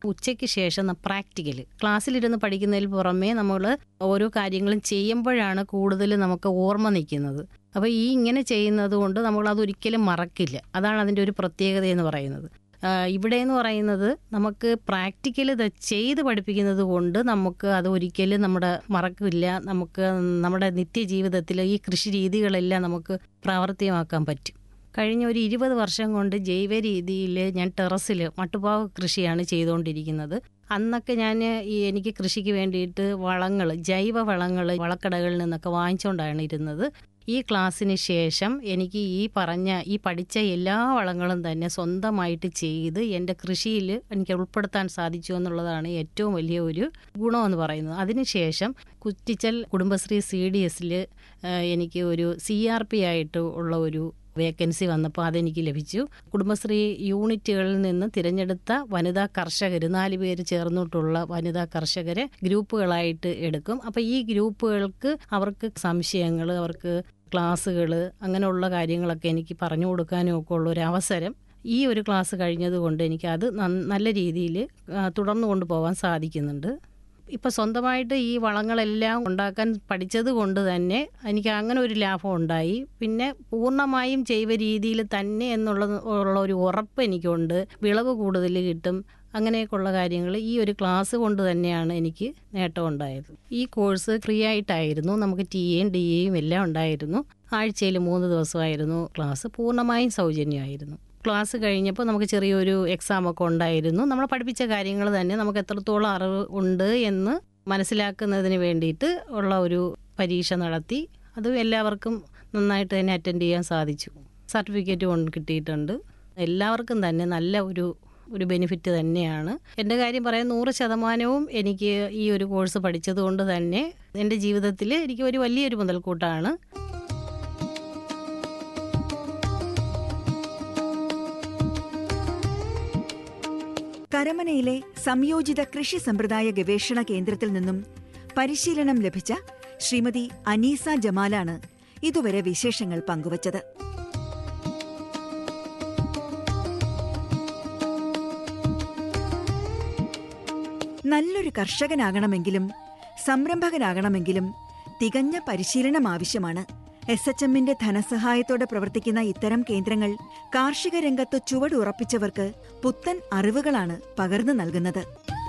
ഉച്ചയ്ക്ക് ശേഷം പ്രാക്ടിക്കൽ ക്ലാസ്സിലിരുന്ന് പഠിക്കുന്നതിൽ പുറമേ നമ്മൾ ഓരോ കാര്യങ്ങളും ചെയ്യുമ്പോഴാണ് കൂടുതൽ നമുക്ക് ഓർമ്മ നിൽക്കുന്നത് അപ്പോൾ ഈ ഇങ്ങനെ ചെയ്യുന്നത് കൊണ്ട് നമ്മൾ അതൊരിക്കലും മറക്കില്ല അതാണ് അതിൻ്റെ ഒരു പ്രത്യേകത എന്ന് പറയുന്നത് ആ, ഇവിടെ എന്ന് പറയുന്നത് നമുക്ക് പ്രാക്ടിക്കൽ ഇത് ചെയ്ത് പഠിപ്പിക്കുന്നത് കൊണ്ട് നമുക്ക് അത് ഒരിക്കലും നമ്മുടെ മറക്കില്ല നമുക്ക് നമ്മുടെ നിത്യജീവിതത്തിൽ ഈ കൃഷി രീതികളെല്ലാം നമുക്ക് പ്രാവർത്തികമാക്കാൻ പറ്റും കഴിഞ്ഞ ഒരു ഇരുപത് വർഷം കൊണ്ട് ജൈവ രീതിയിൽ ഞാൻ ടെറസിൽ മട്ടുപാവ് കൃഷിയാണ് ചെയ്തുകൊണ്ടിരിക്കുന്നത് അന്നൊക്കെ ഞാൻ ഈ എനിക്ക് കൃഷിക്ക് വേണ്ടിയിട്ട് വളങ്ങൾ ജൈവ വളങ്ങൾ വളക്കടകളിൽ നിന്നൊക്കെ വാങ്ങിച്ചുകൊണ്ടാണ് ഇരുന്നത് ഈ ക്ലാസ്സിന് ശേഷം എനിക്ക് ഈ പറഞ്ഞ ഈ പഠിച്ച എല്ലാ വളങ്ങളും തന്നെ സ്വന്തമായിട്ട് ചെയ്ത് എൻ്റെ കൃഷിയിൽ എനിക്ക് ഉൾപ്പെടുത്താൻ സാധിച്ചു എന്നുള്ളതാണ് ഏറ്റവും വലിയ ഒരു ഗുണമെന്ന് പറയുന്നത് അതിനുശേഷം കുറ്റിച്ചൽ കുടുംബശ്രീ സി ഡി എസിൽ എനിക്ക് ഒരു സി ആർ പി ആയിട്ട് ഉള്ള ഒരു വേക്കൻസി വന്നപ്പോൾ അതെനിക്ക് ലഭിച്ചു കുടുംബശ്രീ യൂണിറ്റുകളിൽ നിന്ന് തിരഞ്ഞെടുത്ത വനിതാ കർഷകർ നാല് പേര് ചേർന്നിട്ടുള്ള വനിതാ കർഷകരെ ഗ്രൂപ്പുകളായിട്ട് എടുക്കും അപ്പോൾ ഈ ഗ്രൂപ്പുകൾക്ക് അവർക്ക് സംശയങ്ങൾ അവർക്ക് ക്ലാസ്സുകൾ അങ്ങനെയുള്ള കാര്യങ്ങളൊക്കെ എനിക്ക് പറഞ്ഞു കൊടുക്കാനും ഒക്കെ ഉള്ള ഒരു അവസരം ഈ ഒരു ക്ലാസ് കഴിഞ്ഞതുകൊണ്ട് എനിക്ക് അത് നന്ന- നല്ല രീതിയിൽ തുടർന്നു കൊണ്ടുപോകാൻ സാധിക്കുന്നുണ്ട് ഇപ്പം സ്വന്തമായിട്ട് ഈ വളങ്ങളെല്ലാം ഉണ്ടാക്കാൻ പഠിച്ചത് കൊണ്ട് തന്നെ എനിക്ക് അങ്ങനെ ഒരു ലാഭം ഉണ്ടായി പിന്നെ പൂർണ്ണമായും ജൈവ രീതിയിൽ തന്നെ എന്നുള്ളത് ഉള്ള ഒരു ഉറപ്പ് എനിക്കുണ്ട് വിളവ് കൂടുതൽ കിട്ടും അങ്ങനെയൊക്കെയുള്ള കാര്യങ്ങൾ ഈ ഒരു ക്ലാസ് കൊണ്ട് തന്നെയാണ് എനിക്ക് നേട്ടം ഉണ്ടായത് ഈ കോഴ്സ് ഫ്രീ ആയിട്ടായിരുന്നു നമുക്ക് ടി എയും ഡി എയും എല്ലാം ഉണ്ടായിരുന്നു ആഴ്ചയിൽ മൂന്ന് ദിവസമായിരുന്നു ക്ലാസ് പൂർണ്ണമായും സൗജന്യമായിരുന്നു ക്ലാസ് കഴിഞ്ഞപ്പോൾ നമുക്ക് ചെറിയൊരു എക്സാം ഒക്കെ ഉണ്ടായിരുന്നു നമ്മൾ പഠിപ്പിച്ച കാര്യങ്ങൾ തന്നെ നമുക്ക് എത്രത്തോളം അറിവ് ഉണ്ട് എന്ന് മനസ്സിലാക്കുന്നതിന് വേണ്ടിയിട്ട് ഉള്ള ഒരു പരീക്ഷ നടത്തി അത് എല്ലാവർക്കും നന്നായിട്ട് തന്നെ അറ്റൻഡ് ചെയ്യാൻ സാധിച്ചു സർട്ടിഫിക്കറ്റ് കൊണ്ട് കിട്ടിയിട്ടുണ്ട് എല്ലാവർക്കും തന്നെ നല്ല ഒരു ഒരു ബെനിഫിറ്റ് തന്നെയാണ് എൻ്റെ കാര്യം പറയാൻ നൂറ് ശതമാനവും എനിക്ക് ഈ ഒരു കോഴ്സ് പഠിച്ചത് കൊണ്ട് തന്നെ എൻ്റെ ജീവിതത്തിൽ എനിക്ക് ഒരു വലിയൊരു മുതൽക്കൂട്ടാണ് കരമനയിലെ സംയോജിത കൃഷി സമ്പ്രദായ ഗവേഷണ കേന്ദ്രത്തിൽ നിന്നും പരിശീലനം ലഭിച്ച ശ്രീമതി അനീസ ജമാലാണ് ഇതുവരെ വിശേഷങ്ങൾ പങ്കുവച്ചത് നല്ലൊരു കർഷകനാകണമെങ്കിലും സംരംഭകനാകണമെങ്കിലും തികഞ്ഞ പരിശീലനം ആവശ്യമാണ് എസ് എച്ച് എമ്മിന്റെ ധനസഹായത്തോടെ പ്രവർത്തിക്കുന്ന ഇത്തരം കേന്ദ്രങ്ങൾ കാർഷിക രംഗത്ത് ചുവടുറപ്പിച്ചവർക്ക് പുത്തൻ അറിവുകളാണ് പകർന്നു നൽകുന്നത്